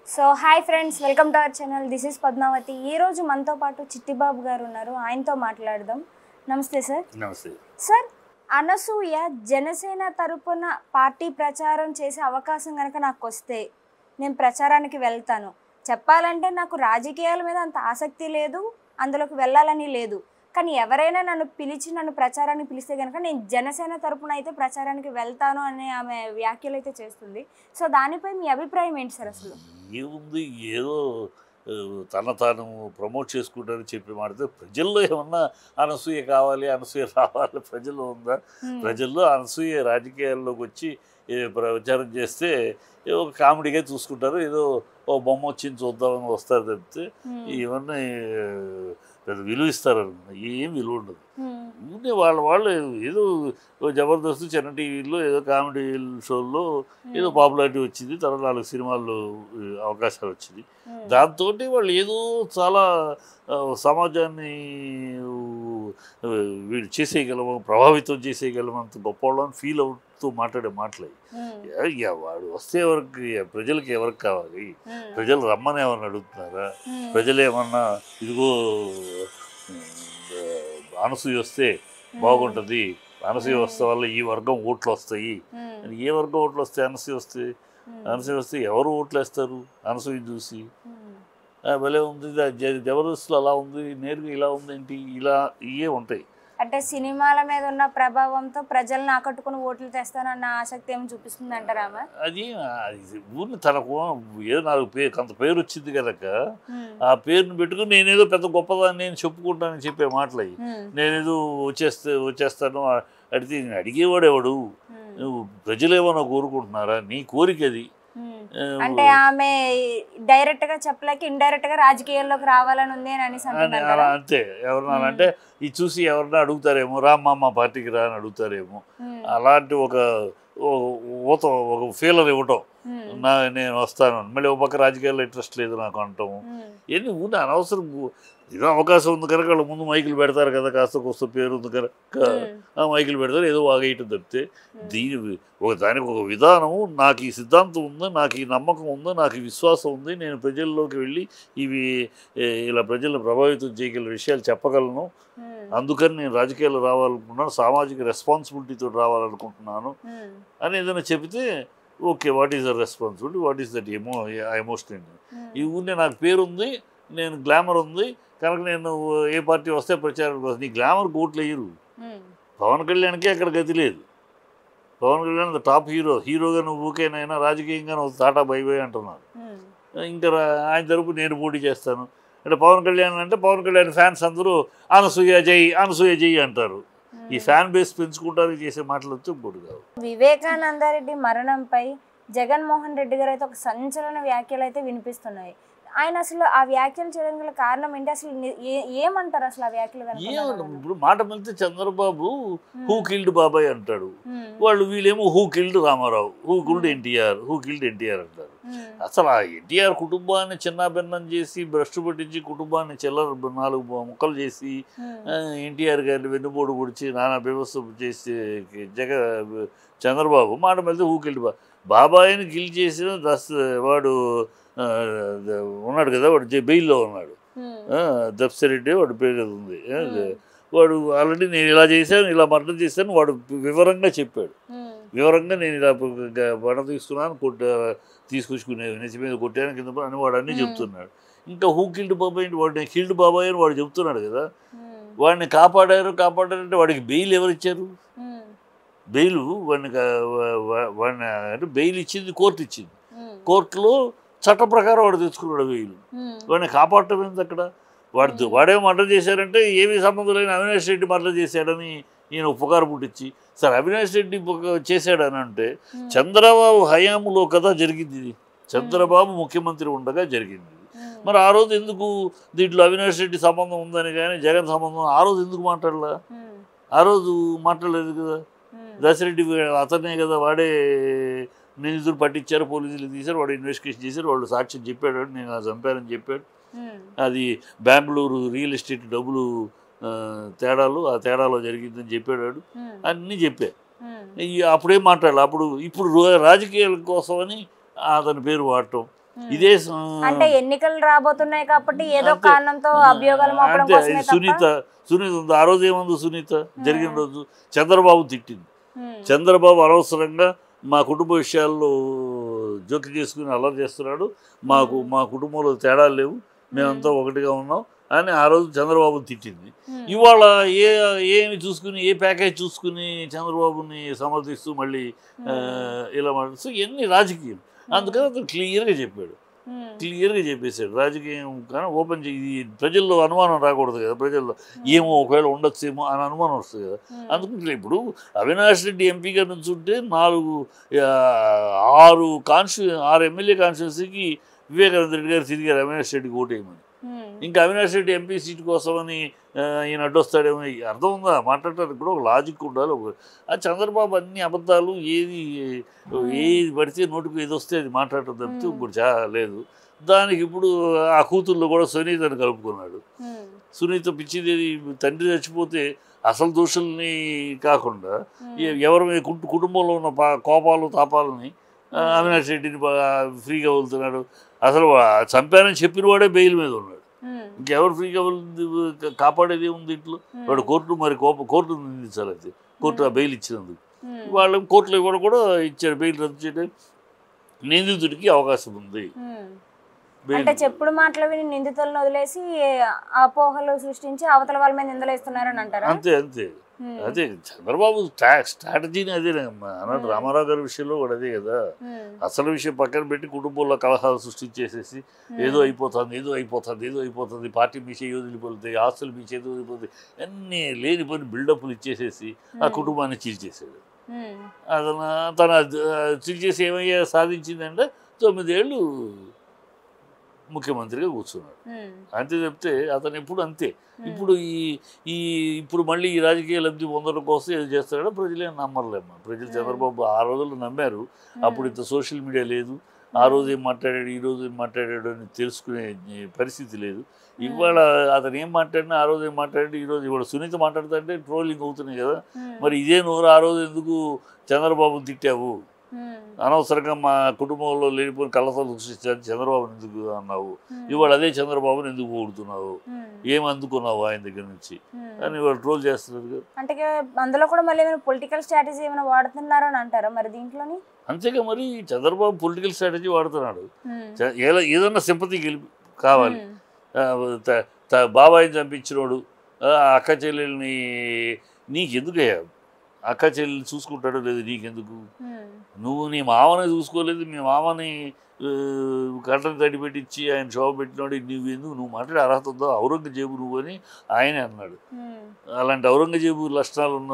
So hi friends welcome to our channel this is Padmavathi ఈ రోజు మనతో పాటు చిట్టిబాబు గారు ఉన్నారు ఆయనతో మాట్లాడదాం నమస్తే సార్ నమస్తే సార్ అనసూయ జనసేన తరపున పార్టీ ప్రచారం చేసే అవకాశం కనుక నాకు వస్తే నేను ప్రచారానికి వెళ్తాను చెప్పాలంటే నాకు రాజకీయాల మీద అంత ఆసక్తి లేదు అందులోకి వెళ్ళాలని లేదు కానీ ఎవరైనా నన్ను పిలిచి నన్ను ప్రచారానికి పిలిస్తే కనుక నేను జనసేన తరపున అయితే ప్రచారానికి వెళ్తాను అనే ఆమె వ్యాఖ్యలు అయితే చేస్తుంది సో దానిపై మీ అభిప్రాయం ఏంటి సార్ అసలు ఏముంది ఏదో ఆ, తన తాను ప్రమోట్ చేసుకుంటారని చెప్పి మాడితే ప్రజల్లో ఏమన్నా అనసూయ కావాలి అనసూయ రావాలి ప్రజల్లో ఉందా Hmm. ప్రజల్లో అనసూయ రాజకీయాల్లోకి వచ్చి ఏ, ప్రచారం చేస్తే ఏదో ఒక కామెడీగా చూసుకుంటారు ఏదో ఓ బొమ్మ వచ్చింది చూద్దామని వస్తారు తప్పితే Hmm. ఇవన్నీ ఆ, పెద్ద విలువ ఇస్తారు ఏం విలువ ఉండదు Hmm. ఊరికే వాళ్ళ వాళ్ళు ఏదో ఓ జబర్దస్త్ చిన్న టీవీలో ఏదో కామెడీ షోల్లో ఏదో పాపులారిటీ వచ్చింది తర్వాత నాలుగు సినిమాల్లో ఆ, అవకాశాలు వచ్చింది Hmm. దాంతో వాళ్ళు ఏదో చాలా ఆ, సమాజాన్ని ఆ, వీళ్ళు చేసేయగలము ప్రభావితం చేసేయగలము అంత గొప్పవాళ్ళని ఫీల్ అవుతూ మాట్లాడే మాటలు Hmm. అయ్యా వాడు వస్తే ఎవరికి ప్రజలకి ఎవరికి కావాలి Hmm. ప్రజలు రమ్మని ఏమన్నా అడుగుతున్నారా Hmm. ప్రజలు ఏమన్నా ఇదిగో ఆ, అనసూయ వస్తే బాగుంటుంది అనసూయ వస్తే వల్ల ఈ వర్గం ఓట్లు వస్తాయి Hmm. అని ఏ వర్గం ఓట్లు వస్తాయి అనసూయ వస్తే Hmm. అనసూయ వస్తే ఎవరు ఓట్లు వేస్తారు అనసూయ చూసి Hmm. ఆ, భలే ఉంది జ- జ- జబర్దస్త్లో అలా ఉంది నేరుగా ఇలా ఉంది ఏంటి ఇలా ఇవే ఉంటాయి అంటే సినిమాల మీద ఉన్న ప్రభావంతో ప్రజల్ని ఆకట్టుకుని ఓట్లు తెస్తానన్న ఆసక్తి ఏమి చూపిస్తుంది అంటారా ఆమె? అది అది ఊరిని తనకు ఏదో నాలుగు పేరు కొంత పేరు వచ్చింది కనుక Hmm. ఆ పేరుని పెట్టుకుని నేనేదో పెద్ద గొప్పదాన్ని నేను చెప్పుకుంటానని చెప్పే మాటలు అవి Hmm. నేనేదో వచ్చేస్తే వచ్చేస్తాను ఆ- అడిగితే నేను అడిగేవాడు ఎవడు Hmm. నువ్వు ప్రజలేమన్నా కోరుకుంటున్నారా నీ కోరిక అది Hmm. ఆ, అంటే ఆమె డైరెక్ట్ గా చెప్పలేక ఇండైరెక్ట్ గా రాజకీయాల్లోకి రావాలని ఉంది అని అనేసి అని అంటున్నారు అలా కదా? అంతే ఎవరన్నా మ్మ్. అంటే ఇది చూసి ఎవరన్నా అడుగుతారేమో రామ్మా మా పార్టీకి రా అని అడుగుతారేమో Hmm. అలాంటి ఒక ఓ- ఊత ఒక ఫీలర్ ఇవ్వటం Hmm. నా నేను వస్తాను మళ్ళీ ఒక పక్క రాజకీయాల్లో ఇంట్రెస్ట్ లేదు నాకు అంటాము Hmm. ఎన్ని ఊనే అనవసరం ఏదో అవకాశం ఉంది కనుక వాళ్ళు ముందు మైకులు పెడతారు కదా కాస్త కోస్త పేరు ఉంది కనుక Hmm. ఆ మైకులు పెడతారు ఏదో వాగేయటం తప్పితే Hmm. దీని ఒక దానికి ఒక విధానము నాకు ఈ సిద్ధాంతం ఉంది నాకు ఈ నమ్మకం ఉంది నాకు ఈ విశ్వాసం ఉంది నేను ప్రజల్లోకి వెళ్ళి ఇవి ఏ, ఇలా ప్రజలను ప్రభావితం చేయగల విషయాలు చెప్పగలను Hmm. అందుకని నేను రాజకీయాలు రావాలనుకుంటున్నాను సామాజిక రెస్పాన్సిబిలిటీతో రావాలనుకుంటున్నాను Hmm. అని ఏదైనా చెబితే okay what is the responsibility what is that ఎమో ఎమోషన్ Hmm. ఈ ఊరినే నాకు పేరు ఉంది నేను గ్లామర్ ఉంది కనుక నేను ఏ పార్టీ వస్తే ప్రచారం కోసం నీ గ్లామర్ ఓట్లు వేయరు Hmm. పవన్ కళ్యాణ్కి అక్కడ గతి లేదు Pawan Kalyan the top hero హీరోగా నువ్వు ఊకేనైనా రాజకీయంగా నువ్వు టాటా బై బై అంటున్నారు Hmm. ఇంకా రా- ఆయన తరపు నేను పోటీ చేస్తాను అంటే పవన్ కళ్యాణ్ అంటే పవన్ కళ్యాణ్ ఫ్యాన్స్ అందరూ అనసూయ జై అనసూయ జై అంటారు ఈ ఫ్యాన్ బేస్ పెంచుకుంటానికి చేసే మాటలు వచ్చి ఇంకోటి కావు వివేకానందరెడ్డి మరణంపై జగన్మోహన్ రెడ్డి గారు అయితే ఒక సంచలన వ్యాఖ్యలు అయితే వినిపిస్తున్నాయి ఆయన అసలు ఆ వ్యాఖ్యలు చేయడం గల కారణం ఏంటి అసలు ని- ఏ- ఏమంటారు అసలు ఆ వ్యాఖ్యలు వెనక ఉన్న ఏమన్నా కారణం? ఇప్పుడు మాట వెళ్తే చంద్రబాబు హూ కిల్డ్ బాబాయ్ అంటాడు Hmm. వాళ్ళు వీళ్ళేమో who killed Ramarao who killed NTR who killed NTR అంటారు Hmm. అసలు ఆ ఎన్టీఆర్ కుటుంబాన్ని చిన్నాభిన్నం చేసి భ్రష్టు పట్టించి కుటుంబాన్ని చిల్లర నాలుగు ముక్కలు చేసి Hmm. ఆ, ఎన్టీఆర్ గారిని వెన్నుపోటు పొడిచి నానా వ్యవస్థ చేసి జగ చంద్రబాబు మాట వెళ్తే హూ కిల్డ్ బా బాబాయిని కిల్ చేసిన దస్ వాడు ఆ, ద- ఉన్నాడు కదా వాడు జై- బెయిల్లో ఉన్నాడు Hmm. ఆ, దప్సిరెడ్డి వాడు పేరు ఏదో ఉంది ఆ, వాడు ఆల్రెడీ నేను ఇలా చేశాను ఇలా మర్డర్ చేశాను వాడు వివరంగా చెప్పాడు Hmm. వివరంగా నేను ఇలా వడ తీసుకున్నాను కొట్ట తీసుకొచ్చుకునే నెసి మీద కొట్టాను కింద పడి అని వాడు అన్నీ Hmm. చెప్తున్నాడు ఇంకా హూ కిల్డ్ బాబాయ్ అంటే వాడు నేను కిల్డ్ బాబాయ్ అని వాడు చెప్తున్నాడు కదా Hmm. వాడిని కాపాడారు కాపాడారంటే వాడికి బెయిల్ ఎవరు ఇచ్చారు Hmm. బెయిల్ వాడిని కా- వా- వా- వాడిని అంటే బెయిల్ ఇచ్చింది కోర్టు ఇచ్చింది Hmm. కోర్టులో చట్ట ప్రకారం వాడు తెచ్చుకున్నాడు బెయిల్ Hmm. వాడిని కాపాడటం ఏంది అక్కడ వాడు వాడేమో మర్డర్ చేశారంటే ఏమీ సంబంధం లేని అవినాష్ రెడ్డి మర్డర్ చేశాడని ఈయన పుకారు పుట్టించి సార్ అవినాష్ రెడ్డి పుక- చేశాడని అంటే Hmm. చంద్రబాబు హయాంలో కదా జరిగింది ఇది చంద్రబాబు ముఖ్యమంత్రి ఉండగా జరిగింది ఇది. Hmm. మరి ఆ రోజు ఎందుకు దీంట్లో అవినాష్ రెడ్డి సంబంధం ఉందని కానీ జగన్ సంబంధం ఆ రోజు ఎందుకు మాట్లాడలా Hmm. ఆ రోజు మాట్లాడలేదు కదా Hmm. దశరెడ్డి వీ- అతనే కదా వాడే నిందితులు పట్టించారు పోలీసులు తీశారు వాడు ఇన్వెస్టిగేషన్ చేశారు వాళ్ళు సాక్ష్యం చెప్పాడు నేను ఆ చంపారని చెప్పాడు Hmm. అది బెంగళూరు రియల్ ఎస్టేట్ డబ్బులు ఆ, తేడాలు ఆ తేడాలో జరిగిందని చెప్పాడు వాడు. Hmm. అన్నీ చెప్పా Hmm. ఈ అప్పుడేం మాట్లాడాలి అప్పుడు ఇప్పుడు రో- రాజకీయాల కోసమని అతని పేరు వాడటం ఇదే స- అంటే ఎన్నికలు రాబోతున్నాయి కాబట్టి ఏదో అంతే. కారణంతో అభియోగాలు మోపడం అంతే కోసమే తప్ప సునీత సునీత ఉంది ఆ రోజు ఏముంది సునీత జరిగిన రోజు చంద్రబాబు తిట్టింది ఉమ్, చంద్రబాబు అనవసరంగా మా కుటుంబ విషయాల్లో జోక్యం చేసుకుని అల్లరి చేస్తున్నాడు మాకు మా కుటుంబంలో తేడాలు లేవు మేమంతా ఒకటిగా ఉన్నాం అని ఆ రోజు చంద్రబాబు తిట్టింది ఉమ్, ఇవాళ ఏ ఏమి చూసుకుని ఏ ప్యాకేజ్ చూసుకుని చంద్రబాబుని సమర్థిస్తూ మళ్ళీ ఆ, ఇలా మాట్లాడు సో ఇవన్నీ రాజకీయం అందుకని అతను క్లియర్గా చెప్పాడు ఉమ్, క్లియర్గా చెప్పేశాడు రాజకీయం కానీ ఓపెన్ చే ఇది ప్రజల్లో అనుమానం రాకూడదు కదా ప్రజల్లో ఏమో ఒకవేళ ఉండొచ్చేమో అని అనుమానం వస్తుంది కదా ఉమ్, అందుకు ఇప్పుడు అవినాష్ రెడ్డి ఎంపీగా నుంచుంటే నాలుగు ఆ, ఆరు కాన్స్టి ఆరు ఎమ్మెల్యే కాన్స్టిట్యున్సీకి వివేకానంద రెడ్డి గారు తిరిగారు అవినాష్ రెడ్డికి ఓటేయమని ఉమ్, ఇంకా అవినాష్ రెడ్డి ఎంపీ సీట్ కోసమని ఆ, ఈయన అడ్డొస్తాడేమో ఈ అర్థం ఉందా మాట్లాడటానికి కూడా ఒక లాజిక్ ఉండాలి ఒక ఆ చంద్రబాబు అన్ని అబద్ధాలు ఏది ఏది పడితే నోటికి ఏది వస్తే అది మాట్లాడటం తప్పితే Hmm. ఇంకోటి చా లేదు దానికి ఇప్పుడు ఆ కూతుర్లో కూడా సునీతని కలుపుకున్నాడు ఉమ్, సునీత పిచ్చిదేది తండ్రి చచ్చిపోతే అసలు దోషుల్ని కాకుండా ఉమ్, ఎ- ఎవరి మీద కుటు- కుటుంబంలో ఉన్న పా- కోపాలు తాపాలని ఆ, అవినాష్ రెడ్డిని బా- ఫ్రీగా వదులుతున్నాడు అసలు వా- చంపానని చెప్పిన వాడే బెయిల్ మీద ఉన్నాడు ఉమ్, ఇంకెవరు ఫ్రీగా వదిలి కాపాడేది ఉంది ఇంట్లో ఉమ్, వాడు కోర్టు మరి కోప కోర్టు నిందించాలి అయితే కోర్టు ఆ బెయిల్ ఇచ్చినందుకు ఉమ్, వాళ్ళు కోర్టులో ఇవ్వడం కూడా ఇచ్చారు బెయిల్ రద్దు చేయడం నిందితుడికి అవకాశం ఉంది ఉమ్. బెయిల్ అంటే చెప్పుడు మాటలు విని నిందితులను వదిలేసి అపోహలు సృష్టించి అవతల వాళ్ళ మీద నిందలేస్తున్నారని అంటారా అంతే అంతే ఉమ్, అదే చంద్రబాబు స్ట్రా- స్ట్రాటజీని అదే అన్నాడు Hmm. రామారావు గారి విషయంలో కూడా అదే కదా ఉమ్, అసలు విషయం పక్కన పెట్టి కుటుంబంలో కలహాలు సృష్టించేసేసి ఉమ్, ఏదో అయిపోతుంది ఏదో అయిపోతుంది ఏదో అయిపోతుంది పార్టీ మీ చేయి వదిలిపోతుంది ఆస్తులు మీ చేతి వదిలిపోతుంది అన్నీ లేని పని బిల్డప్లు ఇచ్చేసేసి ఆ ఉమ్, కుటుంబాన్ని చీల్చేసాడు ఉమ్, అతను తన చీల్చేసి ఏమయ్యా సాధించిందంటే తొమ్మిదేళ్ళు ముఖ్యమంత్రిగా కూర్చున్నాడు ఉమ్, అంతే చెప్తే అతను ఎప్పుడు అంతే ఉమ్, ఇప్పుడు ఈ ఈ ఇప్పుడు మళ్ళీ ఈ రాజకీయ లబ్ధి పొందడం కోసం ఏది చేస్తాడో ప్రజలే నమ్మర్లేమ్మా ప్రజలు చంద్రబాబు ఆ రోజుల్లో నమ్మారు ఉమ్, అప్పుడు ఇంత సోషల్ మీడియా లేదు ఆ రోజు ఏం మాట్లాడాడు ఈ రోజు ఏం మాట్లాడాడు అని తెలుసుకునే పరిస్థితి లేదు ఇవాళ అతను ఏం మాట్లాడినా ఆ రోజు ఏం మాట్లాడి ఈ రోజు ఇవాళ సునీత మాట్లాడుతుంటే ట్రోలింగ్ అవుతున్నాయి కదా ఉమ్, మరి ఇదే నోరు ఆ రోజు ఎందుకు చంద్రబాబుని తిట్టావు ఉమ్, అనవసరంగా మా కుటుంబంలో లేనిపోయిన కళ్ళతలు సృష్టించాను చంద్రబాబుని ఎందుకు అన్నావు ఉమ్, ఇవాళ అదే చంద్రబాబుని ఎందుకు పొగుడుతున్నావు ఉమ్, ఏం అందుకున్నావు ఆయన దగ్గర నుంచి ఉమ్. అని వాళ్ళు ట్రోల్ చేస్తున్నారు కదా అంటే ఇక అందులో కూడా మళ్ళీ ఏమైనా పొలిటికల్ స్ట్రాటజీ ఏమైనా వాడుతున్నారో అని అంటారా మరి దీంట్లోని అంతేగా మరి చంద్రబాబు పొలిటికల్ స్ట్రాటజీ వాడుతున్నాడు ఉమ్, చ- ఏల- ఏదన్నా సింపతి గెలిపి కావాలి ఉమ్, ఆ, త- త- బాబాయిని చంపించినోడు ఆ, అక్క చెల్లెల్ని నీకెందుకయ్యా అక్క చెల్లెలు చూసుకుంటాడో లేదు నీకెందుకు ఉమ్, నువ్వు నీ మామని చూసుకోలేదు మీ మామని ఆ, కంటను తడి పెట్టించి ఆయన శోభ పెట్టినాడు నువ్వు ఎందుకు నువ్వు మాట్లాడే అర్హత ఉందో ఔరంగజేబు నువ్వు అని ఆయనే అన్నాడు ఉమ్, అలాంటి ఔరంగజేబు లక్షణాలు ఉన్న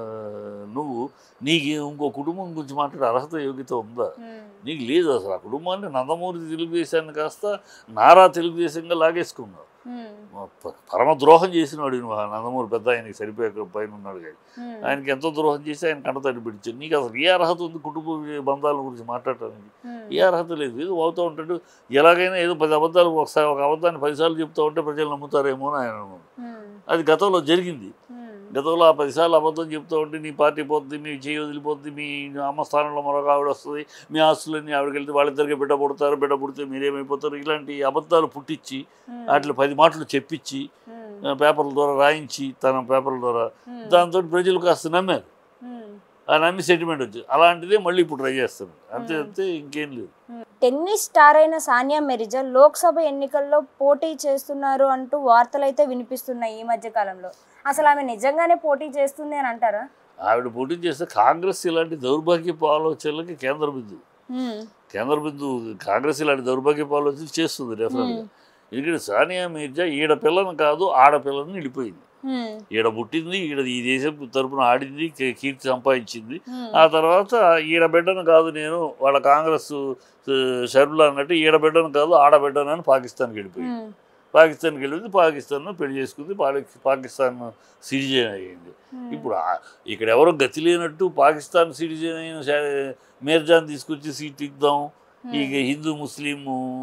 నువ్వు నీకు ఇంకో కుటుంబం గురించి మాట్లాడే అర్హత యోగ్యత ఉందా ఉమ్, నీకు లేదు అసలు ఆ కుటుంబాన్ని నందమూరి తెలుగుదేశాన్ని కాస్త నారా తెలుగుదేశంగా లాగేసుకున్నావు ఉమ్, ప- పరమ ద్రోహం చేసినాడు నువ్వు ఆ నందమూరి పెద్ద ఆయనకి సరిపోయే పైన ఉన్నాడు కానీ ఉమ్, ఆయనకి ఎంతో ద్రోహం చేసి ఆయన కంటతడి పిడిచాడు నీకు అసలు ఏ అర్హత ఉంది కుటుంబ బంధాల గురించి మాట్లాడటానికి ఉమ్, ఏ అర్హత లేదు ఏదో అవుతూ ఉంటాడు ఎలాగైనా ఏదో పది అబద్ధాలు ఒకసారి ఒక అబద్ధాన్ని పదిసార్లు చెప్తూ ఉంటే ప్రజలు నమ్ముతారేమో అని ఆయన అనుకున్నాడు. ఉమ్, అది గతంలో జరిగింది ఉమ్, గతంలో ఆ పదిసార్లు అబద్ధం చెప్తూ ఉంటే నీ పార్టీ పోతుంది మీ చేయి వదిలిపోతుంది మీ అమ్మ స్థానంలో మరొక ఆవిడ వస్తుంది మీ ఆస్తులన్నీ ఆవిడకి వెళ్తే వాళ్ళిద్దరికి బిడ్డ పుడతారు బిడ్డ పుడితే మీరేమైపోతారు ఇలాంటి అబద్ధాలు పుట్టించి ఉమ్, వాటిలో పది మాటలు చెప్పించి ఉమ్, ఆ, పేపర్ల ద్వారా రాయించి తన పేపర్ల ద్వారా ఉమ్, దాంతో ప్రజలు కాస్త నమ్మారు ఉమ్. ఆ నమ్మి సెంటిమెంట్ వచ్చింది అలాంటిదే మళ్ళీ ఇప్పుడు ట్రై చేస్తారు అంతే అంతే ఇంకేం లేదు టెన్నిస్ స్టార్ అయిన సానియా మిర్జా లోక్సభ ఎన్నికల్లో పోటీ చేస్తున్నారు అంటూ వార్తలు అయితే వినిపిస్తున్నాయి ఈ మధ్య కాలంలో అసలు ఆమె నిజంగానే పోటీ చేస్తుంది అని అంటారా ఆవిడ పోటీ చేస్తే కాంగ్రెస్ ఇలాంటి దౌర్భాగ్యపు ఆలోచనలకి కేంద్ర బిందువు ఉమ్, కేంద్ర బిందువు కాంగ్రెస్ ఇలాంటి దౌర్భాగ్యపు ఆలోచనలు చేస్తుంది డెఫినెట్గా ఉమ్, ఎందుకంటే సానియా మీర్జా ఈడ పిల్లని కాదు ఆడపిల్లని నిలిపోయింది ఉమ్, ఈడ పుట్టింది ఈడ ఈ దేశం తరపున ఆడింది కీ- కీర్తి సంపాదించింది ఉమ్, ఆ తర్వాత ఈడ బిడ్డను కాదు నేను వాళ్ళ కాంగ్రెస్ ఆ, షర్మిల అన్నట్టు ఈడ బిడ్డను కాదు ఆడబిడ్డను అని పాకిస్తాన్కి వెళ్ళిపోయింది ఉమ్, పాకిస్తాన్కి వెళ్ళింది పాకిస్తాన్ పెళ్లి చేసుకుంది పాకి- పాకిస్తాన్ సిటిజన్ అయ్యింది ఉమ్, ఇప్పుడు ఆ- ఇక్కడ ఎవరో గతి లేనట్టు పాకిస్తాన్ సిటిజన్ అయిన షా- మీర్జాన్ తీసుకొచ్చి సీట్ ఇద్దాం ఉమ్, ఇక హిందూ ముస్లిం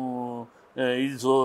ఆ, ఇది సో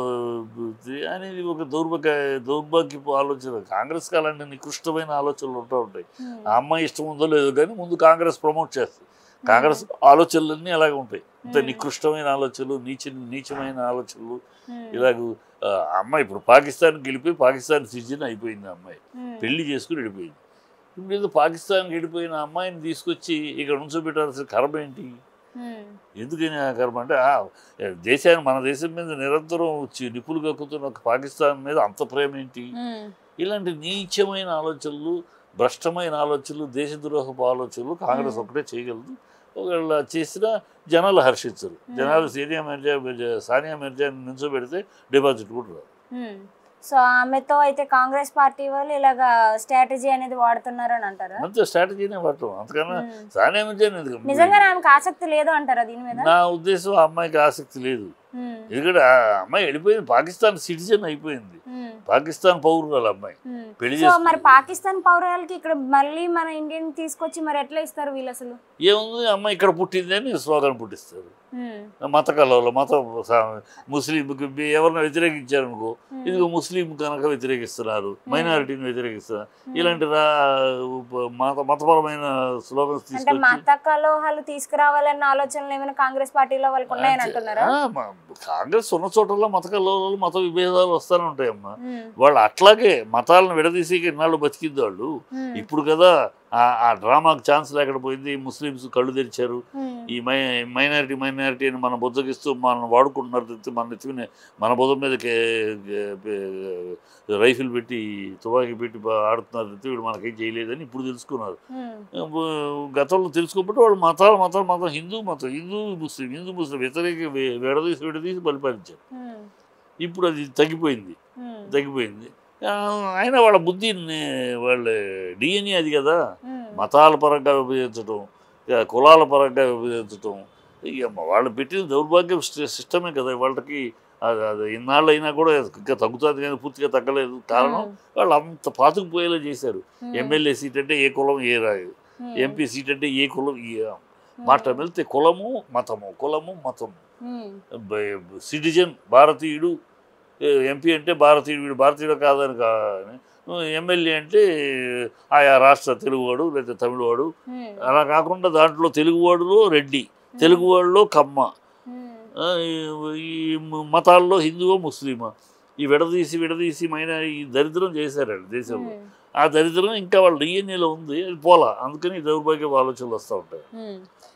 అనేది ఒక దౌర్భాగ్య దౌర్భాగ్యపు ఆలోచన కాంగ్రెస్కి అలాంటి నికృష్టమైన ఆలోచనలు ఉంటూ ఉంటాయి ఉమ్, ఆ అమ్మాయి ఇష్టం ఉందో లేదో కానీ ముందు కాంగ్రెస్ ప్రమోట్ చేస్తుంది కాంగ్రెస్ ఆలోచనలన్నీ అలాగే ఉంటాయి ఇంత Hmm. నికృష్టమైన ఆలోచనలు నీచ నీచమైన ఆలోచనలు ఉమ్, ఇలాగ ఆ, అమ్మాయి ఇప్పుడు పాకిస్తాన్ గెలిపోయి పాకిస్తాన్ సిటిజన్ అయిపోయింది ఆ అమ్మాయి ఉమ్, పెళ్లి చేసుకుని వెళ్ళిపోయింది ఇప్పుడు ఏదో పాకిస్తాన్ వెళ్ళిపోయిన అమ్మాయిని తీసుకొచ్చి ఇక్కడ ఉంచోబెట్టాల్సిన కర్మ ఏంటి ఉమ్, ఎందుకని ఆ కర్మ అంటే ఆ, దేశాన్ని మన దేశం మీద నిరంతరం వచ్చి నిప్పులు కక్కుతున్న ఒక పాకిస్తాన్ మీద అంత ప్రేమ ఏంటి ఉమ్, ఇలాంటి నీచమైన ఆలోచనలు భ్రష్టమైన ఆలోచనలు దేశద్రోహపు ఆలోచనలు కాంగ్రెస్ Hmm. ఒకటే చేయగలదు ఒకవేళ చేసినా జనాలు హర్షించరు జనాలు సీనియా మిర్జా సానియా మిర్జాని నిల్చోబెడితే డిపాజిట్ కూడా రాదు ఉమ్. సో ఆమెతో అయితే కాంగ్రెస్ పార్టీ వాళ్ళు ఇలాగా స్ట్రాటజీ అనేది వాడుతున్నారు అని అంటారా అంతే స్ట్రాటజీనే పట్టడం అంతకన్నా ఉమ్. సానియా మిర్జాని ఎందుకు నిజంగా ఆమెకు ఆసక్తి లేదు అంటారా దీని మీద నా ఉద్దేశం ఆ అమ్మాయికి ఆసక్తి లేదు ఉమ్, ఎందుకంటే ఆ అమ్మాయి వెళ్ళిపోయింది పాకిస్తాన్ సిటిజన్ అయిపోయింది ఉమ్, పాకిస్తాన్ పౌరురాలు అమ్మాయి ఉమ్. పెళ్లి సో మరి చేసుకుంది. పాకిస్తాన్ పౌరాలకి ఇక్కడ మళ్ళీ మన ఇండియన్ తీసుకొచ్చి మరి ఎట్లా ఇస్తారు వీళ్ళు అసలు ఏముంది అమ్మాయి ఇక్కడ పుట్టింది అని స్లోగన్ పుట్టిస్తారు ఉమ్, మత కలవలు మత సా- ముస్లింకి ఎవరిని వ్యతిరేకించారనుకో ఉమ్, ఇదిగో ముస్లిం కనుక వ్యతిరేకిస్తున్నారు మైనారిటీని వ్యతిరేకిస్తున్నారు ఇలాంటి రా ఉప- మత మతపరమైన స్లోగన్స్ అంటే తీసుకొచ్చి మత కలోహాలు తీసుకురావాలన్న ఆలోచనలు ఏమైనా కాంగ్రెస్ పార్టీలో వాళ్ళకి ఉన్నాయని అంటున్నారా ఆ, మ- కాంగ్రెస్ ఉన్న చోటల్లో మత కలవలు మత విభేదాలు వస్తూనే ఉంటాయమ్మా ఉమ్, వాళ్ళు అట్లాగే మతాలను విడదీసి ఇన్నాళ్ళు బతికింది వాళ్ళు ఉమ్, ఇప్పుడు కదా ఆ- ఆ డ్రామాకి ఛాన్స్ లేకుండా పోయింది ముస్లిమ్స్ కళ్ళు తెరిచారు ఉమ్, ఈ మై మైనారిటీ మైనారిటీ అని మన బుద్ధగిస్తూ మనం వాడుకుంటున్నారు తప్పితే మన నెత్తిన మన బుధం మీద కే- కే- రైఫిల్ పెట్టి తుపాకీ పెట్టి బా- ఆడుతున్నారు తప్పితే వీడు మనకేం చేయలేదని ఇప్పుడు తెలుసుకున్నారు ఉమ్, గతంలో తెలుసుకోబట్టి వాళ్ళు మతాలు మతాలు మతం హిందూ మతం హిందూ ముస్లిం హిందూ ముస్లిం వ్యతిరేక వె- విడదీసి విడదీసి పరిపాలించారు ఉమ్, ఇప్పుడు అది తగ్గిపోయింది ఉమ్, తగ్గిపోయింది ఆ, అయినా వాళ్ళ బుద్ధి వాళ్ళ డిఎన్ఏ అది కదా ఉమ్, మతాల పరంగా విభజించడం ఇక కులాల పరంగా విభజించడం ఇక వాళ్ళు పెట్టిన దౌర్భాగ్యం సిస్ట- సిస్టమే కదా వాళ్ళకి అది అది ఇన్నాళ్ళు అయినా కూడా ఇంకా తగ్గుతుంది కానీ పూర్తిగా తగ్గలేదు కారణం ఉమ్, వాళ్ళు అంత పాతుకుపోయేలా చేశారు ఉమ్, ఎమ్మెల్యే సీట్ అంటే ఏ కులం ఏ రాయి ఉమ్, ఎంపీ సీట్ అంటే ఏ కులం ఏ ఉమ్, మాట వెళ్తే కులము మతము కులము మతము ఉమ్, బ- సిటిజన్ భారతీయుడు ఎంపీ అంటే భారతీయుడు వీడు భారతీయుడు కాదని కానీ ఎమ్మెల్యే అంటే ఆయా రాష్ట్ర తెలుగువాడు లేదా తమిళవాడు ఉమ్, అలా కాకుండా దాంట్లో తెలుగువాడులో రెడ్డి తెలుగువాడులో కమ్మ ఉమ్, ఆ, ఈ- ఈ మతాల్లో హిందువో ముస్లిమా ఈ విడదీసి విడదీసి మైన ఈ దరిద్రం చేశారండి దేశంలో ఉమ్, ఆ దరిద్రం ఇంకా వాళ్ళ డిఎన్ఏలో ఉంది అది పోలా అందుకని ఈ దౌర్భాగ్య ఆలోచనలు వస్తూ ఉంటాయి ఉమ్.